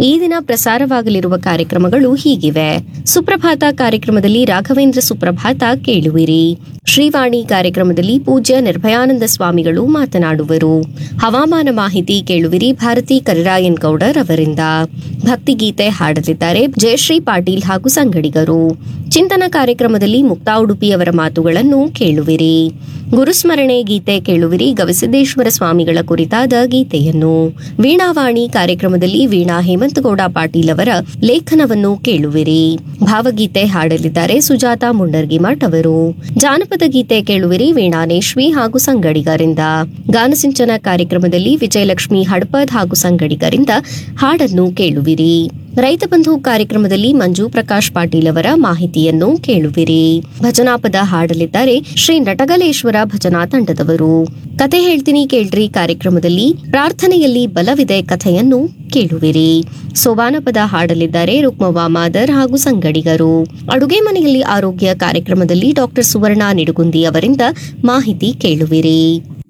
ಈ ದಿನ ಪ್ರಸಾರವಾಗಲಿರುವ ಕಾರ್ಯಕ್ರಮಗಳು ಹೀಗಿವೆ ಸುಪ್ರಭಾತ ಕಾರ್ಯಕ್ರಮದಲ್ಲಿ ರಾಘವೇಂದ್ರ ಸುಪ್ರಭಾತ ಕೇಳುವಿರಿ ಶ್ರೀವಾಣಿ ಕಾರ್ಯಕ್ರಮದಲ್ಲಿ ಪೂಜ್ಯ ನಿರ್ಭಯಾನಂದ ಸ್ವಾಮಿಗಳು ಮಾತನಾಡುವರು ಹವಾಮಾನ ಮಾಹಿತಿ ಕೇಳುವಿರಿ ಭಾರತಿ ಕರಿರಾಯನ್ ಗೌಡರ್ ಅವರಿಂದ ಭಕ್ತಿಗೀತೆ ಹಾಡಲಿದ್ದಾರೆ ಜಯಶ್ರೀ ಪಾಟೀಲ್ ಹಾಗೂ ಸಂಗಡಿಗರು ಚಿಂತನ ಕಾರ್ಯಕ್ರಮದಲ್ಲಿ ಮುಕ್ತಾ ಉಡುಪಿಯವರ ಮಾತುಗಳನ್ನು ಕೇಳುವಿರಿ ಗುರುಸ್ಮರಣೆ ಗೀತೆ ಕೇಳುವಿರಿ ಗವಿಸಿದ್ದೇಶ್ವರ ಸ್ವಾಮಿಗಳ ಕುರಿತಾದ ಗೀತೆಯನ್ನು ವೀಣಾವಾಣಿ ಕಾರ್ಯಕ್ರಮದಲ್ಲಿ ವೀಣಾ ಹೇಮಂತಗೌಡ ಪಾಟೀಲ್ ಅವರ ಲೇಖನವನ್ನು ಕೇಳುವಿರಿ ಭಾವಗೀತೆ ಹಾಡಲಿದ್ದಾರೆ ಸುಜಾತ ಮುಂಡರ್ಗಿಮಠ್ ಅವರು ಜಾನಪದ ಗೀತೆ ಕೇಳುವಿರಿ ವೀಣಾನೇಶ್ವಿ ಹಾಗೂ ಸಂಗಡಿಗರಿಂದ ಗಾನಸಿಂಚನ ಕಾರ್ಯಕ್ರಮದಲ್ಲಿ ವಿಜಯಲಕ್ಷ್ಮಿ ಹಡ್ಪದ್ ಹಾಗೂ ಸಂಗಡಿಗರಿಂದ ಹಾಡನ್ನು ಕೇಳುವಿರಿ ರೈತ ಬಂಧು ಕಾರ್ಯಕ್ರಮದಲ್ಲಿ ಮಂಜು ಪ್ರಕಾಶ್ ಪಾಟೀಲ್ ಅವರ ಮಾಹಿತಿಯನ್ನು ಕೇಳುವಿರಿ ಭಜನಾ ಪದ ಹಾಡಲಿದ್ದಾರೆ ಶ್ರೀ ನಟಗಲೇಶ್ವರ ಭಜನಾ ತಂಡದವರು ಕತೆ ಹೇಳ್ತೀನಿ ಕೇಳ್ರಿ ಕಾರ್ಯಕ್ರಮದಲ್ಲಿ ಪ್ರಾರ್ಥನೆಯಲ್ಲಿ ಬಲವಿದೆ ಕಥೆಯನ್ನು ಕೇಳುವಿರಿ ಸೋಬಾನ ಪದ ಹಾಡಲಿದ್ದಾರೆ ರುಕ್ಮವ್ವ ಮಾದರ್ ಹಾಗೂ ಸಂಗಡಿಗರು ಅಡುಗೆ ಮನೆಯಲ್ಲಿ ಆರೋಗ್ಯ ಕಾರ್ಯಕ್ರಮದಲ್ಲಿ ಡಾಕ್ಟರ್ ಸುವರ್ಣ ನಿಡುಗುಂದಿ ಅವರಿಂದ ಮಾಹಿತಿ ಕೇಳುವಿರಿ